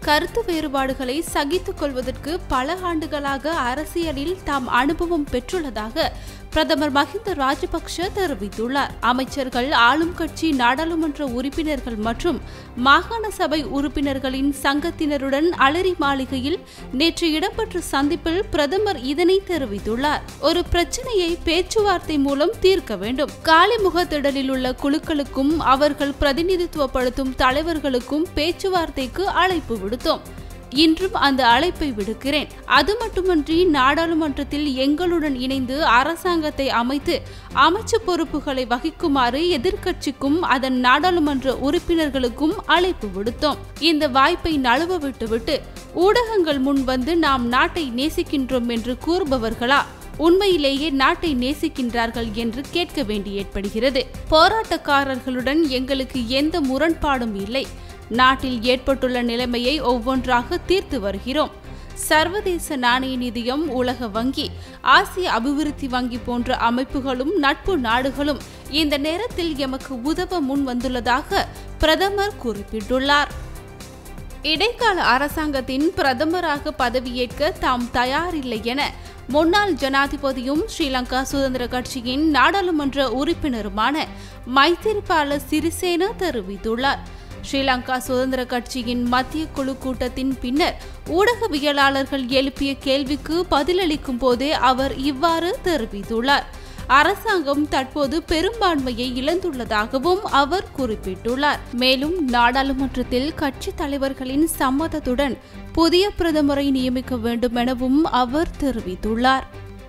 கருத்து வேறுபாடுகளை சகித்துக் கொள்வதற்கு பல ஆண்டுகளாக அரசியலில் தாம் அனுபவம் பெற்றுள்ளதாக பிரதமர் மஹிந்த ராஜபக்ஷ தெரிவித்துள்ளார் அமைச்சர்கள் ஆளும் கட்சி நாடாளுமன்ற உறுப்பினர்கள் மற்றும் மாகாண சபை உறுப்பினர்களின் சங்கத்தினருடன் அலரி மாளிகையில் நேற்று இடம்பெற்ற சந்திப்பில் பிரதமர் இதனை தெரிவித்துள்ளார் ஒரு பிரச்சனையை பேச்சுவார்த்தை மூலம் தீர்க்க வேண்டும் காலிமுகத்திடலில் உள்ள குழுக்களுக்கும் அவர்கள் பிரதிநிதித்துவப்படுத்தும் தலைவர்களுக்கும் பேச்சுவார்த்தைக்கு அழைப்பு விடுத்தோம் இன்றும் அந்த அழைப்பை விடுக்கிறேன் அது மட்டுமன்றி நாடாளுமன்றத்தில் எங்களுடன் இணைந்து அரசாங்கத்தை அமைத்து அமைச்சு பொறுப்புகளை வகிக்குமாறு எதிர்க்கட்சிக்கும் அதன் நாடாளுமன்ற உறுப்பினர்களுக்கும் அழைப்பு விடுத்தோம் இந்த வாய்ப்பை நழுவ விட்டுவிட்டு ஊடகங்கள் முன் வந்து நாம் நாட்டை நேசிக்கின்றோம் என்று கூறுபவர்களா உண்மையிலேயே நாட்டை நேசிக்கின்றார்கள் என்று கேட்க வேண்டி ஏற்படுகிறது போராட்டக்காரர்களுடன் எங்களுக்கு எந்த முரண்பாடும் இல்லை நாட்டில் ஏற்பட்டுள்ள நிலைமையை ஒவ்வொன்றாக தீர்த்து வருகிறோம் சர்வதேச நாணய நிதியம் உலக வங்கி ஆசிய அபிவிருத்தி வங்கி போன்ற அமைப்புகளும் நட்பு நாடுகளும் இந்த நேரத்தில் எமக்கு உதவ முன் வந்துள்ளதாக பிரதமர் குறிப்பிட்டுள்ளார் இடைக்கால அரசாங்கத்தின் பிரதமராக பதவியேற்க தாம் தயாரில்லை என முன்னாள் ஜனாதிபதியும் ஸ்ரீலங்கா சுதந்திர கட்சியின் நாடாளுமன்ற உறுப்பினருமான மைத்திரிபால சிறிசேன தெரிவித்துள்ளார் ஸ்ரீலங்கா சுதந்திர கட்சியின் மத்திய குழு கூட்டத்தின் பின்னர் ஊடகவியலாளர்கள் எழுப்பிய கேள்விக்கு பதிலளிக்கும் போதே அவர் இவ்வாறு தெரிவித்துள்ளார் அரசாங்கம் தற்போது பெரும்பான்மையை இழந்துள்ளதாகவும் அவர் குறிப்பிட்டுள்ளார் மேலும் நாடாளுமன்றத்தில் கட்சி தலைவர்களின் சம்மதத்துடன் புதிய பிரதமரை நியமிக்க வேண்டும் எனவும் அவர் தெரிவித்துள்ளார்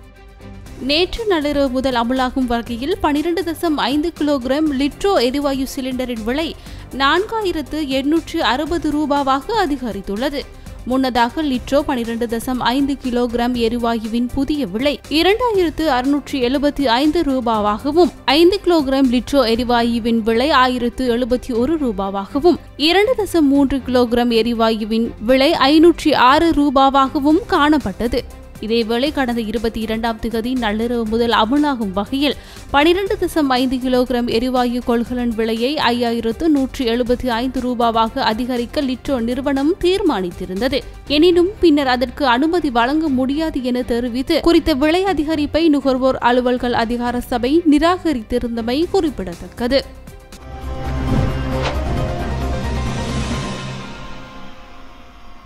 நேற்று நள்ளிரவு முதல் அமலாகும் வகையில் பனிரெண்டு தசம் ஐந்து கிலோகிராம் லிட்ரோ எரிவாயு சிலிண்டரின் விலை நான்காயிரத்து எண்ணூற்று அறுபது ரூபாவாக அதிகரித்துள்ளது முன்னதாக லிட்ரோ பனிரெண்டு தசம் ஐந்து கிலோகிராம் எரிவாயுவின் புதிய விலை இரண்டாயிரத்து அறுநூற்றி எழுபத்தி ஐந்து ரூபாவாகவும் ஐந்து கிலோகிராம் லிட்ரோ எரிவாயுவின் விலை ஆயிரத்து எழுபத்தி ஒரு ரூபாவாகவும் இரண்டு தசம் மூன்று கிலோகிராம் எரிவாயுவின் விலை ஐநூற்றி ஆறு ரூபாவாகவும் காணப்பட்டது இதேவேளை கடந்த இருபத்தி இரண்டாம் திகதி நள்ளிரவு முதல் அமலாகும் வகையில் பனிரெண்டு தசம் ஐந்து கிலோகிராம் எரிவாயு கொள்கலன் விலையை ஐயாயிரத்து நூற்றி எழுபத்தி ஐந்து ரூபாவாக அதிகரிக்க லிட்ரோ நிறுவனம் தீர்மானித்திருந்தது எனினும் பின்னர் அதற்கு அனுமதி வழங்க முடியாது என தெரிவித்து குறித்த விலை அதிகரிப்பை நுகர்வோர் அலுவல்கள் அதிகார சபை நிராகரித்திருந்தமை குறிப்பிடத்தக்கது